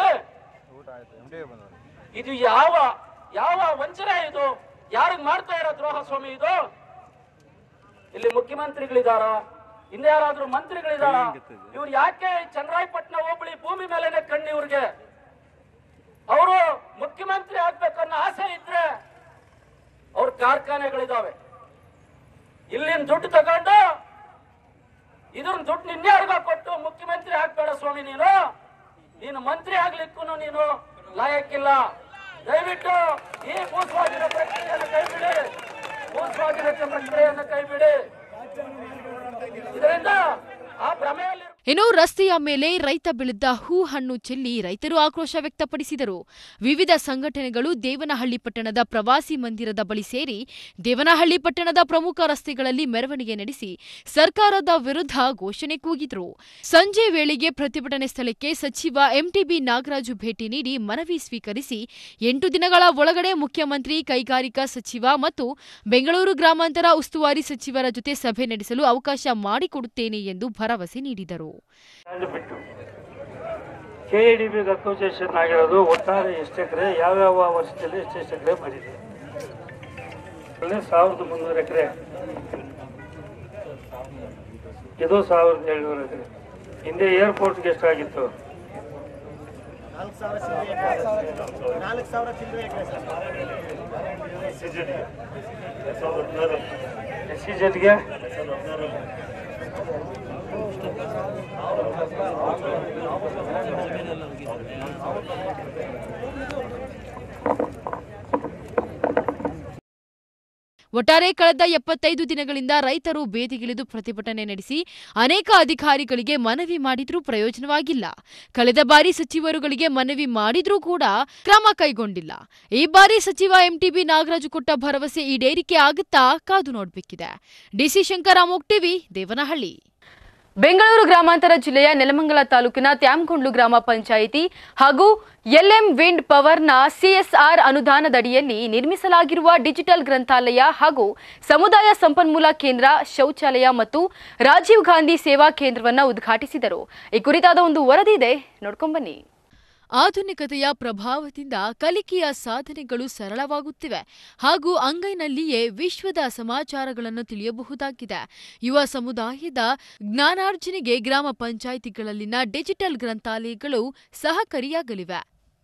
ಇದು ಯಾವ ಯಾವ ವಂಚನೆ ಇದು ಯಾರಿಗ್ ಮಾಡ್ತಾ ಇರೋ ದ್ರೋಹ ಸ್ವಾಮಿ ಇದು ಇಲ್ಲಿ ಮುಖ್ಯಮಂತ್ರಿಗಳಿದಾರ ಇನ್ಯಾರಾದ್ರೂ ಮಂತ್ರಿಗಳಿದಾರ ಇವ್ರು ಯಾಕೆ ಚನ್ನರಾಯಪಟ್ಟಣ ಹೋಬಳಿ ಭೂಮಿ ಮೇಲೆನೆ ಕಣ್ಣು ಇವ್ರಿಗೆ ಅವರು ಮುಖ್ಯಮಂತ್ರಿ ಆಗ್ಬೇಕನ್ನೋ ಆಸೆ ಇದ್ರೆ ಅವ್ರ ಕಾರ್ಖಾನೆಗಳಿದಾವೆ ಇಲ್ಲಿನ ದುಡ್ಡು ತಗೊಂಡು ಇದ್ರ ದುಡ್ಡು ಇನ್ಯಾರಿಗೋ ಕೊಟ್ಟು ಮುಖ್ಯಮಂತ್ರಿ ಆಗ್ಬೇಡ ಸ್ವಾಮಿ ನೀನು ನೀನು ಮಂತ್ರಿ ಆಗ್ಲಿಕ್ಕೂ ನೀನು ಲಾಯಕ್ಕಿಲ್ಲ ದಯವಿಟ್ಟು ಈ ಭೂಸ್ವಾಧೀನ ಪ್ರಕ್ರಿಯೆಯನ್ನು ಕೈಬಿಡಿ ಭೂಸ್ವಾಧೀನ ಪ್ರಕ್ರಿಯೆಯನ್ನು ಕೈಬಿಡಿ ಇದರಿಂದ ಆ ಭ್ರಮೆಯಲ್ಲಿ ಇನ್ನು ರಸ್ತೆಯ ಮೇಲೆ ರೈತ ಬೆಳೆದ ಹೂ ಹಣ್ಣು ಚೆಲ್ಲಿ ರೈತರು ಆಕ್ರೋಶ ವ್ಯಕ್ತಪಡಿಸಿದರು ವಿವಿಧ ಸಂಘಟನೆಗಳು ದೇವನಹಳ್ಳಿ ಪಟ್ಟಣದ ಪ್ರವಾಸಿ ಮಂದಿರದ ಬಳಿ ಸೇರಿ ದೇವನಹಳ್ಳಿ ಪಟ್ಟಣದ ಪ್ರಮುಖ ರಸ್ತೆಗಳಲ್ಲಿ ಮೆರವಣಿಗೆ ನಡೆಸಿ ಸರ್ಕಾರದ ವಿರುದ್ಧ ಘೋಷಣೆ ಕೂಗಿದ್ರು ಸಂಜೆ ವೇಳೆಗೆ ಪ್ರತಿಭಟನೆ ಸ್ಥಳಕ್ಕೆ ಸಚಿವ ಎಂಟಿಬಿ ನಾಗರಾಜು ಭೇಟಿ ನೀಡಿ ಮನವಿ ಸ್ವೀಕರಿಸಿ ಎಂಟು ದಿನಗಳ ಒಳಗಡೆ ಮುಖ್ಯಮಂತ್ರಿ ಕೈಗಾರಿಕಾ ಸಚಿವ ಮತ್ತು ಬೆಂಗಳೂರು ಗ್ರಾಮಾಂತರ ಉಸ್ತುವಾರಿ ಸಚಿವರ ಜೊತೆ ಸಭೆ ನಡೆಸಲು ಅವಕಾಶ ಮಾಡಿಕೊಡುತ್ತೇನೆ ಎಂದು ಭರವಸೆ ನೀಡಿದರು ರಾಜ್ಯ ಬಿಟ್ಟು ಕೆ ಎ ಡಿ ಬಿಗೆ ಅಕ್ವಿಜೇಷನ್ ಆಗಿರೋದು ಒಟ್ಟಾರೆ ಎಷ್ಟು ಎಕರೆ ಯಾವ್ಯಾವ ವರ್ಷದಲ್ಲಿ ಎಷ್ಟೆಷ್ಟು ಎಕರೆ ಬಂದಿದೆ ಅಲ್ಲಿ ಸಾವಿರದ ಮುನ್ನೂರು ಎಕರೆ ಇದು ಸಾವಿರದ ಏಳ್ನೂರು ಎಕರೆ ಹಿಂದೆ ಏರ್ಪೋರ್ಟ್ಗೆ ಎಷ್ಟಾಗಿತ್ತು ಎಸ್ ಸಿ ಜೆಡ್ಗೆ ಒಟ್ಟಾರೆ ಕಳೆದ ಎಪ್ಪತ್ತೈದು ದಿನಗಳಿಂದ ರೈತರು ಬೇದಿಗಿಳಿದು ಪ್ರತಿಭಟನೆ ನಡೆಸಿ ಅನೇಕ ಅಧಿಕಾರಿಗಳಿಗೆ ಮನವಿ ಮಾಡಿದ್ರೂ ಪ್ರಯೋಜನವಾಗಿಲ್ಲ ಕಳೆದ ಬಾರಿ ಸಚಿವರುಗಳಿಗೆ ಮನವಿ ಮಾಡಿದ್ರೂ ಕೂಡ ಕ್ರಮ ಕೈಗೊಂಡಿಲ್ಲ ಈ ಬಾರಿ ಸಚಿವ ಎಂಟಿಬಿ ನಾಗರಾಜು ಕೊಟ್ಟ ಭರವಸೆ ಈಡೇರಿಕೆ ಆಗುತ್ತಾ ಕಾದು ನೋಡ್ಬೇಕಿದೆ ಡಿಸಿ ಶಂಕರ್ ಅಮೋಕ್ ಟಿವಿ ದೇವನಹಳ್ಳಿ ಬೆಂಗಳೂರು ಗ್ರಾಮಾಂತರ ಜಿಲ್ಲೆಯ ನೆಲಮಂಗಲ ತಾಲೂಕಿನ ತ್ಯಾಮಗೊಂಡ್ಲು ಗ್ರಾಮ ಪಂಚಾಯಿತಿ ಹಾಗೂ ಎಲ್ಎಂ ವಿಂಡ್ ಪವರ್ನ ಸಿಎಸ್ಆರ್ ಅನುದಾನದಡಿಯಲ್ಲಿ ನಿರ್ಮಿಸಲಾಗಿರುವ ಡಿಜಿಟಲ್ ಗ್ರಂಥಾಲಯ ಹಾಗೂ ಸಮುದಾಯ ಸಂಪನ್ಮೂಲ ಕೇಂದ್ರ ಶೌಚಾಲಯ ಮತ್ತು ರಾಜೀವ್ ಗಾಂಧಿ ಸೇವಾ ಕೇಂದ್ರವನ್ನು ಉದ್ಘಾಟಿಸಿದರು ಈ ಕುರಿತಾದ ಒಂದು ವರದಿ ಇದೆ ನೋಡ್ಕೊಂಬನ್ನಿ ಆಧುನಿಕತೆಯ ಪ್ರಭಾವದಿಂದ ಕಲಿಕೆಯ ಸಾಧನೆಗಳು ಸರಳವಾಗುತ್ತಿವೆ ಹಾಗೂ ಅಂಗೈನಲ್ಲಿಯೇ ವಿಶ್ವದ ಸಮಾಚಾರಗಳನ್ನು ತಿಳಿಯಬಹುದಾಗಿದೆ ಯುವ ಸಮುದಾಯದ ಜ್ಞಾನಾರ್ಜನೆಗೆ ಗ್ರಾಮ ಪಂಚಾಯಿತಿಗಳಲ್ಲಿನ ಡಿಜಿಟಲ್ ಗ್ರಂಥಾಲಯಗಳು ಸಹಕಾರಿಯಾಗಲಿವೆ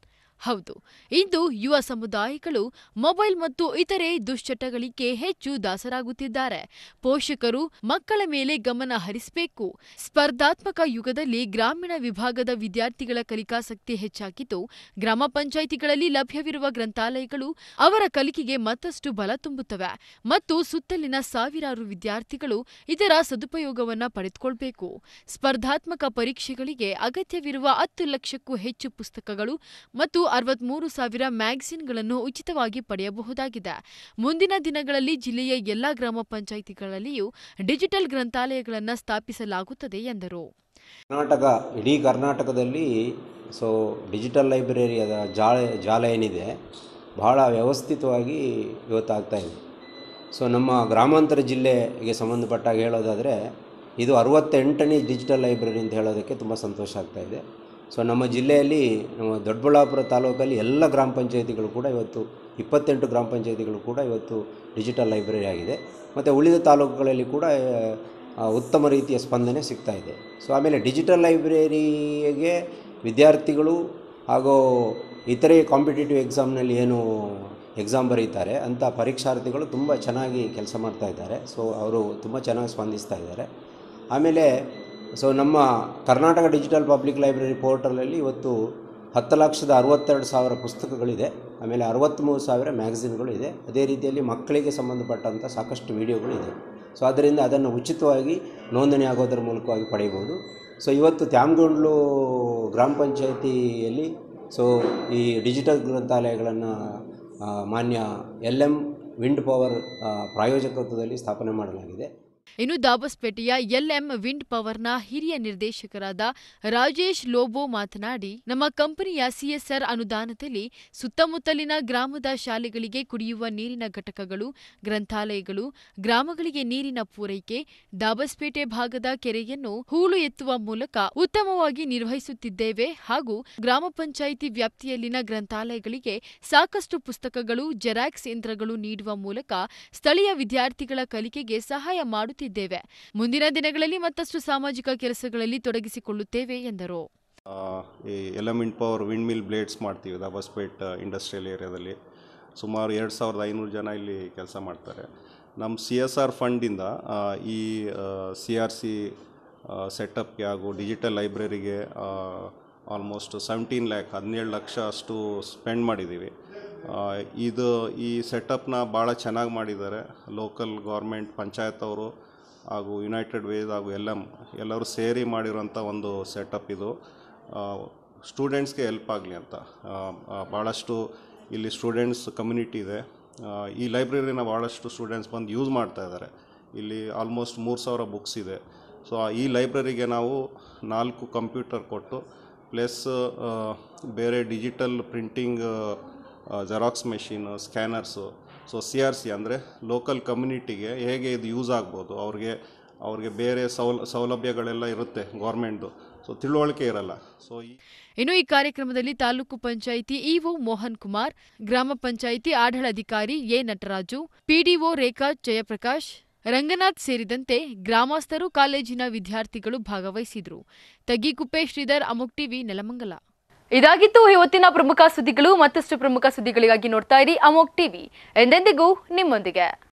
ಹೌದು ಇಂದು ಯುವ ಸಮುದಾಯಗಳು ಮೊಬೈಲ್ ಮತ್ತು ಇತರೆ ದುಶ್ಚಟಗಳಿಗೆ ಹೆಚ್ಚು ದಾಸರಾಗುತ್ತಿದ್ದಾರೆ ಪೋಷಕರು ಮಕ್ಕಳ ಮೇಲೆ ಗಮನ ಹರಿಸಬೇಕು ಸ್ಪರ್ಧಾತ್ಮಕ ಯುಗದಲ್ಲಿ ಗ್ರಾಮೀಣ ವಿಭಾಗದ ವಿದ್ಯಾರ್ಥಿಗಳ ಕಲಿಕಾಸಕ್ತಿ ಹೆಚ್ಚಾಗಿದ್ದು ಗ್ರಾಮ ಪಂಚಾಯಿತಿಗಳಲ್ಲಿ ಲಭ್ಯವಿರುವ ಗ್ರಂಥಾಲಯಗಳು ಅವರ ಕಲಿಕೆಗೆ ಮತ್ತಷ್ಟು ಬಲ ತುಂಬುತ್ತವೆ ಮತ್ತು ಸುತ್ತಲಿನ ಸಾವಿರಾರು ವಿದ್ಯಾರ್ಥಿಗಳು ಇದರ ಸದುಪಯೋಗವನ್ನ ಪಡೆದುಕೊಳ್ಬೇಕು ಸ್ಪರ್ಧಾತ್ಮಕ ಪರೀಕ್ಷೆಗಳಿಗೆ ಅಗತ್ಯವಿರುವ ಹತ್ತು ಲಕ್ಷಕ್ಕೂ ಹೆಚ್ಚು ಪುಸ್ತಕಗಳು ಮತ್ತು ಅರವತ್ಮೂರು ಸಾವಿರ ಮ್ಯಾಗಝಿನ್ಗಳನ್ನು ಉಚಿತವಾಗಿ ಪಡೆಯಬಹುದಾಗಿದೆ ಮುಂದಿನ ದಿನಗಳಲ್ಲಿ ಜಿಲ್ಲೆಯ ಎಲ್ಲಾ ಗ್ರಾಮ ಪಂಚಾಯಿತಿಗಳಲ್ಲಿಯೂ ಡಿಜಿಟಲ್ ಗ್ರಂಥಾಲಯಗಳನ್ನು ಸ್ಥಾಪಿಸಲಾಗುತ್ತದೆ ಎಂದರು ಕರ್ನಾಟಕ ಇಡೀ ಕರ್ನಾಟಕದಲ್ಲಿ ಸೊ ಡಿಜಿಟಲ್ ಲೈಬ್ರರಿಯದ ಜಾಲ ಜಾಲ ಏನಿದೆ ಬಹಳ ವ್ಯವಸ್ಥಿತವಾಗಿ ಇವತ್ತಾಗ್ತಾ ಇದೆ ಸೊ ನಮ್ಮ ಗ್ರಾಮಾಂತರ ಜಿಲ್ಲೆಗೆ ಸಂಬಂಧಪಟ್ಟಾಗ ಹೇಳೋದಾದರೆ ಇದು ಅರವತ್ತೆಂಟನೇ ಡಿಜಿಟಲ್ ಲೈಬ್ರರಿ ಅಂತ ಹೇಳೋದಕ್ಕೆ ತುಂಬ ಸಂತೋಷ ಆಗ್ತಾ ಇದೆ ಸೊ ನಮ್ಮ ಜಿಲ್ಲೆಯಲ್ಲಿ ನಮ್ಮ ದೊಡ್ಡಬಳ್ಳಾಪುರ ತಾಲೂಕಲ್ಲಿ ಎಲ್ಲ ಗ್ರಾಮ ಪಂಚಾಯತಿಗಳು ಕೂಡ ಇವತ್ತು ಇಪ್ಪತ್ತೆಂಟು ಗ್ರಾಮ ಪಂಚಾಯತಿಗಳು ಕೂಡ ಇವತ್ತು ಡಿಜಿಟಲ್ ಲೈಬ್ರರಿ ಆಗಿದೆ ಮತ್ತು ಉಳಿದ ತಾಲೂಕುಗಳಲ್ಲಿ ಕೂಡ ಆ, ಉತ್ತಮ ರೀತಿಯ ಸ್ಪಂದನೆ ಸಿಗ್ತಾ ಇದೆ ಸೊ ಆಮೇಲೆ ಡಿಜಿಟಲ್ ಲೈಬ್ರರಿಗೆ ವಿದ್ಯಾರ್ಥಿಗಳು ಹಾಗೂ ಇತರೆ ಕಾಂಪಿಟೇಟಿವ್ ಎಕ್ಸಾಮ್ನಲ್ಲಿ ಏನು ಎಕ್ಸಾಮ್ ಬರೀತಾರೆ ಅಂಥ ಪರೀಕ್ಷಾರ್ಥಿಗಳು ತುಂಬ ಚೆನ್ನಾಗಿ ಕೆಲಸ ಮಾಡ್ತಾ ಇದ್ದಾರೆ ಸೊ ಅವರು ತುಂಬ ಚೆನ್ನಾಗಿ ಸ್ಪಂದಿಸ್ತಾ ಇದ್ದಾರೆ ಆಮೇಲೆ ಸೊ ನಮ್ಮ ಕರ್ನಾಟಕ ಡಿಜಿಟಲ್ ಪಬ್ಲಿಕ್ ಲೈಬ್ರರಿ ಪೋರ್ಟಲಲ್ಲಿ ಇವತ್ತು ಹತ್ತು ಲಕ್ಷದ ಅರವತ್ತೆರಡು ಸಾವಿರ ಪುಸ್ತಕಗಳಿದೆ ಆಮೇಲೆ ಅರವತ್ತ್ಮೂರು ಸಾವಿರ ಮ್ಯಾಗಝಿನ್ಗಳು ಇದೆ ಅದೇ ರೀತಿಯಲ್ಲಿ ಮಕ್ಕಳಿಗೆ ಸಂಬಂಧಪಟ್ಟಂಥ ಸಾಕಷ್ಟು ವಿಡಿಯೋಗಳಿದೆ ಸೊ ಅದರಿಂದ ಅದನ್ನು ಉಚಿತವಾಗಿ ನೋಂದಣಿ ಆಗೋದರ ಮೂಲಕವಾಗಿ ಪಡೆಯಬಹುದು ಸೊ ಇವತ್ತು ತ್ಯಾಮಗೊಂಡ್ಲು ಗ್ರಾಮ ಪಂಚಾಯಿತಿಯಲ್ಲಿ ಸೊ ಈ ಡಿಜಿಟಲ್ ಗ್ರಂಥಾಲಯಗಳನ್ನು ಆ, ಮಾನ್ಯ ಎಲ್ ಎಮ್ ವಿಂಡ್ ಪವರ್ ಆ, ಪ್ರಾಯೋಜಕತ್ವದಲ್ಲಿ ಸ್ಥಾಪನೆ ಮಾಡಲಾಗಿದೆ ಇನ್ನು ದಾಬಸ್ಪೇಟೆಯ ಎಲ್ಎಂ ವಿಂಡ್ ಪವರ್ನ ಹಿರಿಯ ನಿರ್ದೇಶಕರಾದ ರಾಜೇಶ್ ಲೋಬೋ ಮಾತನಾಡಿ ನಮ್ಮ ಕಂಪನಿಯ ಸಿಎಸ್ಆರ್ ಅನುದಾನದಲ್ಲಿ ಸುತ್ತಮುತ್ತಲಿನ ಗ್ರಾಮದ ಶಾಲೆಗಳಿಗೆ ಕುಡಿಯುವ ನೀರಿನ ಘಟಕಗಳು ಗ್ರಂಥಾಲಯಗಳು ಗ್ರಾಮಗಳಿಗೆ ನೀರಿನ ಪೂರೈಕೆ ದಾಬಸ್ಪೇಟೆ ಭಾಗದ ಕೆರೆಯನ್ನು ಹೂಳು ಎತ್ತುವ ಮೂಲಕ ಉತ್ತಮವಾಗಿ ನಿರ್ವಹಿಸುತ್ತಿದ್ದೇವೆ ಹಾಗೂ ಗ್ರಾಮ ಪಂಚಾಯಿತಿ ವ್ಯಾಪ್ತಿಯಲ್ಲಿನ ಗ್ರಂಥಾಲಯಗಳಿಗೆ ಸಾಕಷ್ಟು ಪುಸ್ತಕಗಳು ಜೆರಾಕ್ಸ್ ಯಂತ್ರಗಳು ನೀಡುವ ಮೂಲಕ ಸ್ಥಳೀಯ ವಿದ್ಯಾರ್ಥಿಗಳ ಕಲಿಕೆಗೆ ಸಹಾಯ ಮಾಡುತ್ತಿದ್ದೇವೆ ಮುಂದಿನ ದಿನಗಳಲ್ಲಿ ಮತ್ತಷ್ಟು ಸಾಮಾಜಿಕ ಕೆಲಸಗಳಲ್ಲಿ ತೊಡಗಿಸಿಕೊಳ್ಳುತ್ತೇವೆ ಎಂದರು ಆ, ಈ element power wind mill blades ಮಾಡ್ತೀವಿ ದಾಬಸ್ಪೇಟ್ ಇಂಡಸ್ಟ್ರಿಯಲ್ ಏರಿಯಾದಲ್ಲಿ ಸುಮಾರು ಎರಡು ಸಾವಿರದ ಐನೂರು ಜನ ಇಲ್ಲಿ ಕೆಲಸ ಮಾಡ್ತಾರೆ ನಮ್ಮ ಸಿ ಎಸ್ ಆರ್ ಫಂಡಿಂದ ಆ, ಈ ಸಿ ಆರ್ ಸಿ ಸೆಟಪ್ಗೆ ಹಾಗೂ ಡಿಜಿಟಲ್ ಲೈಬ್ರರಿಗೆ ಆಲ್ಮೋಸ್ಟ್ ಸೆವೆಂಟೀನ್ ಲ್ಯಾಕ್ ಹದಿನೇಳು ಲಕ್ಷ ಅಷ್ಟು ಸ್ಪೆಂಡ್ ಮಾಡಿದ್ದೀವಿ ಆ, ಇದು ಈ ಸೆಟಪ್ನ ಭಾಳ ಚೆನ್ನಾಗಿ ಮಾಡಿದ್ದಾರೆ ಲೋಕಲ್ ಗೌರ್ಮೆಂಟ್ ಪಂಚಾಯತ್ ಅವರು ಹಾಗೂ ಯುನೈಟೆಡ್ ವೇಸ್ ಹಾಗೂ ಎಲ್ ಎಮ್ ಎಲ್ಲರೂ ಸೇರಿ ಮಾಡಿರೋಂಥ ಒಂದು ಸೆಟಪ್ ಇದು ಸ್ಟೂಡೆಂಟ್ಸ್ಗೆ ಹೆಲ್ಪ್ ಆಗಲಿ ಅಂತ ಆ, ಆ, ಭಾಳಷ್ಟು ಇಲ್ಲಿ ಸ್ಟೂಡೆಂಟ್ಸ್ ಕಮ್ಯುನಿಟಿ ಇದೆ ಆ, ಈ ಲೈಬ್ರರಿನ ಭಾಳಷ್ಟು ಸ್ಟೂಡೆಂಟ್ಸ್ ಬಂದು ಯೂಸ್ ಮಾಡ್ತಾ ಇದ್ದಾರೆ ಇಲ್ಲಿ ಆಲ್ಮೋಸ್ಟ್ ಮೂರು ಸಾವಿರ ಬುಕ್ಸ್ ಇದೆ ಸೊ ಈ ಲೈಬ್ರರಿಗೆ ನಾವು ನಾಲ್ಕು ಕಂಪ್ಯೂಟರ್ ಕೊಟ್ಟು ಪ್ಲಸ್ ಬೇರೆ digital printing xerox machine scanners so C R C ಅಂದರೆ ಲೋಕಲ್ ಕಮ್ಯುನಿಟಿಗೆ ಹೇಗೆ ಇದು ಯೂಸ್ ಆಗ್ಬೋದು ಅವ್ರಿಗೆ ಅವ್ರಿಗೆ ಬೇರೆ ಸೌಲ ಸೌಲಭ್ಯಗಳೆಲ್ಲ ಇರುತ್ತೆ ಗೌರ್ಮೆಂಟ್ದು ಸೊ ತಿಳುವಳಿಕೆ ಇರಲ್ಲ ಸೊ ಈ ಇನ್ನು ಈ ಕಾರ್ಯಕ್ರಮದಲ್ಲಿ ತಾಲೂಕು ಪಂಚಾಯಿತಿ ಇಒ ಮೋಹನ್ ಕುಮಾರ್ ಗ್ರಾಮ ಪಂಚಾಯಿತಿ ಆಡಳಿತಾಧಿಕಾರಿ ಎ ನಟರಾಜು ಪಿಡಿಒ ರೇಖಾ ಜಯಪ್ರಕಾಶ್ ರಂಗನಾಥ್ ಸೇರಿದಂತೆ ಗ್ರಾಮಸ್ಥರು ಕಾಲೇಜಿನ ವಿದ್ಯಾರ್ಥಿಗಳು ಭಾಗವಹಿಸಿದ್ರು ತಗ್ಗಿಕುಪ್ಪೆ ಶ್ರೀಧರ್ ಅಮುಕ್ ಟಿವಿ ನೆಲಮಂಗಲ ಇದಾಗಿತ್ತು ಇವತ್ತಿನ ಪ್ರಮುಖ ಸುದ್ದಿಗಳು ಮತ್ತಷ್ಟು ಪ್ರಮುಖ ಸುದ್ದಿಗಳಿಗಾಗಿ ನೋಡ್ತಾ ಇರಿ ಅಮೋಕ್ ಟಿವಿ ಎಂದೆಂದಿಗೂ ನಿಮ್ಮೊಂದಿಗೆ